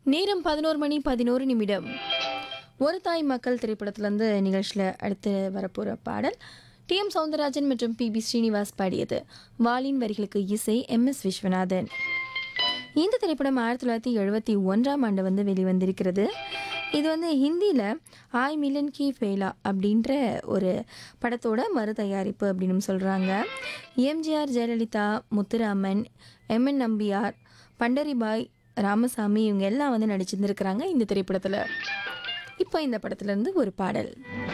நேரம் பதினோரு மணி பதினோரு நிமிடம் ஒரு தாய் மக்கள் திரைப்படத்திலேருந்து நிகழ்ச்சியில் அடுத்து வரப்போகிற பாடல் டி எம் சவுந்தரராஜன் மற்றும் பி பி ஸ்ரீனிவாஸ் பாடியது வாலின் வரிகளுக்கு இசை எம் எஸ் விஸ்வநாதன் இந்த திரைப்படம் ஆயிரத்தி தொள்ளாயிரத்தி எழுபத்தி ஒன்றாம் ஆண்டு வந்து வெளிவந்திருக்கிறது இது வந்து ஹிந்தியில் ஆய் மிலன் கி ஃபேலா அப்படின்ற ஒரு படத்தோட மறு தயாரிப்பு அப்படின்னு சொல்கிறாங்க எம்ஜிஆர் ஜெயலலிதா முத்துராமன் எம்என் நம்பியார் பண்டரிபாய் ராமசாமி இவங்க எல்லாம் வந்து நடிச்சிருந்துருக்கிறாங்க இந்த திரைப்படத்தில் இப்போ இந்த படத்துலேருந்து ஒரு பாடல்